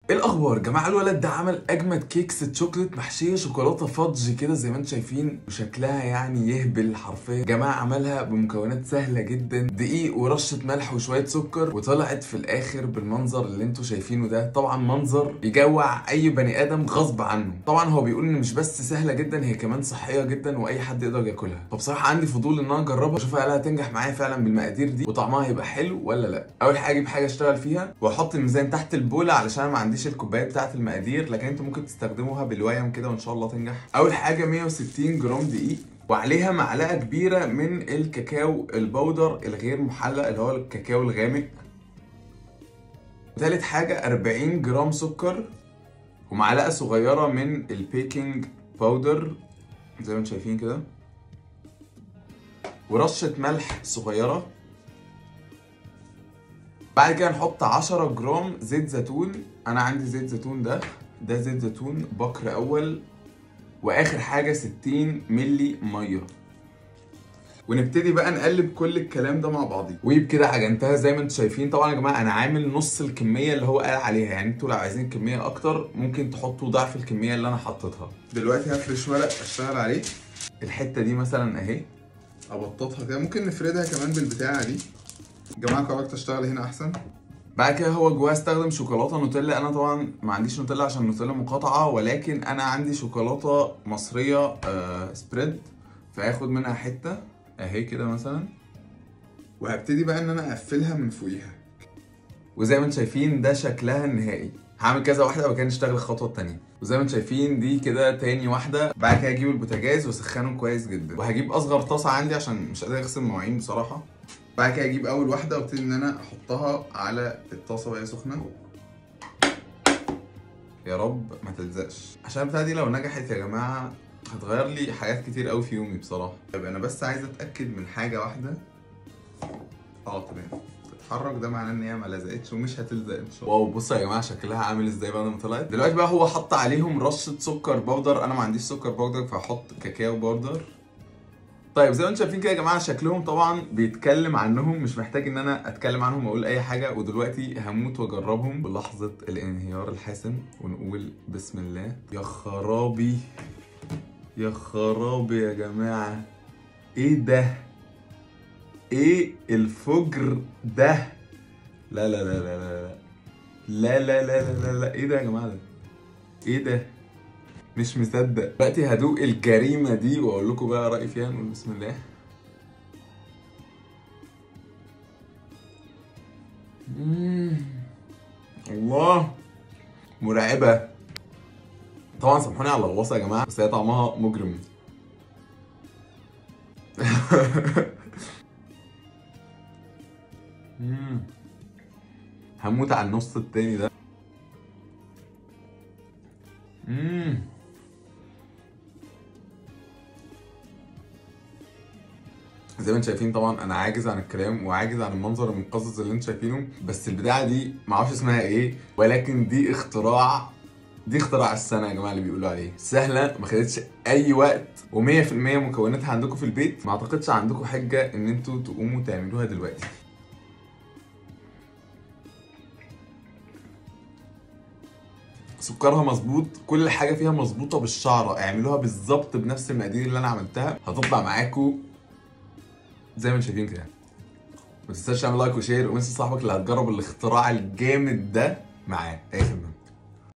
ايه الاخبار يا جماعه الولد ده عمل اجمد كيكس شوكليت محشيه شوكولاته فudge كده زي ما انتم شايفين وشكلها يعني يهبل حرفيا يا جماعه عملها بمكونات سهله جدا دقيق ورشه ملح وشويه سكر وطلعت في الاخر بالمنظر اللي انتم شايفينه ده طبعا منظر يجوع اي بني ادم غصب عنه طبعا هو بيقول ان مش بس سهله جدا هي كمان صحيه جدا واي حد يقدر ياكلها فبصراحه عندي فضول ان انا اجربها واشوف هل هتنجح معايا فعلا بالمقادير دي وطعمها هيبقى حلو ولا لا اول حاجه اجيب حاجه اشتغل فيها واحط الميزان تحت البوله علشان أنا ما عنديش الكوبايه بتاعه المقادير لكن انتوا ممكن تستخدموها بالويم كده وان شاء الله تنجح اول حاجه 160 جرام دقيق وعليها معلقه كبيره من الكاكاو البودر الغير محلى اللي هو الكاكاو الغامق تالت حاجه 40 جرام سكر ومعلقه صغيره من البيكنج باودر زي ما انتم شايفين كده ورشه ملح صغيره بعد كده نحط 10 جرام زيت زيتون انا عندي زيت زيتون ده ده زيت زيتون بكر اول واخر حاجه 60 ملي ميه ونبتدي بقى نقلب كل الكلام ده مع بعضيه وبكده عجنتها زي ما انتم شايفين طبعا يا جماعه انا عامل نص الكميه اللي هو قال عليها يعني انتوا لو عايزين كميه اكتر ممكن تحطوا ضعف الكميه اللي انا حطيتها دلوقتي هفرش ورق اشتغل عليه الحته دي مثلا اهي ابططها كده ممكن نفردها كمان بالبتاعه دي يا جماعه قررت اشتغل هنا احسن بعد كده هو جواه استخدم شوكولاته نوتيلا انا طبعا ما عنديش نوتيلا عشان نوتيلا مقاطعه ولكن انا عندي شوكولاته مصريه آه سبريد فاخد منها حته اهي كده مثلا وهبتدي بقى ان انا اقفلها من فوقيها وزي ما انتم شايفين ده شكلها النهائي هعمل كذا واحده وبعد كده نشتغل الخطوه التانيه وزي ما انتم شايفين دي كده تاني واحده بعد كده اجيب البوتاجاز واسخنه كويس جدا وهجيب اصغر طاسه عندي عشان مش قادر اغسل مواعين بصراحه بعد كده اجيب اول واحده وابتدي ان انا احطها على الطاسه وهي سخنه يا رب ما تلزقش عشان البتاعه دي لو نجحت يا جماعه هتغير لي حاجات كتير قوي في يومي بصراحه طيب انا بس عايز اتاكد من حاجه واحده اه تمام تتحرك ده معناه ان هي ما لزقتش ومش هتلزق ان شاء الله واو بصوا يا جماعه شكلها عامل ازاي بعد ما طلعت دلوقتي بقى هو حط عليهم رشه سكر بودر انا ما عنديش سكر بودر فهحط كاكاو بودر طيب زي ما انتم شايفين كده يا جماعه شكلهم طبعا بيتكلم عنهم مش محتاج ان انا اتكلم عنهم واقول اي حاجه ودلوقتي هموت واجربهم بلحظه الانهيار الحاسم ونقول بسم الله يا خرابي يا خرابي يا جماعه ايه ده ايه الفجر ده لا لا لا لا لا لا لا لا لا لا لا ايه ده يا جماعه ده ايه ده مش مصدق دلوقتي هدوق الجريمه دي واقول لكم بقى رايي فيها نقول بسم الله مم. الله مرعبه طبعا سامحوني على اللغوصه يا جماعه بس هي طعمها مجرم مم. هموت على النص التاني ده مم. زي ما انتم شايفين طبعا انا عاجز عن الكلام وعاجز عن المنظر المقزز اللي انتم شايفينه بس البتاعه دي معرفش اسمها ايه ولكن دي اختراع دي اختراع السنه يا جماعه اللي بيقولوا عليه سهله ما خدتش اي وقت و100% مكوناتها عندكم في البيت ما اعتقدش عندكم حجه ان انتوا تقوموا تعملوها دلوقتي سكرها مظبوط كل حاجه فيها مظبوطه بالشعره اعملوها بالظبط بنفس المقادير اللي انا عملتها هتطلع معاكم زي ما انتم شايفين كده ما تنساش تعمل لايك وشير وانسى صاحبك اللي هتجرب الاختراع الجامد ده معاه اي خدمه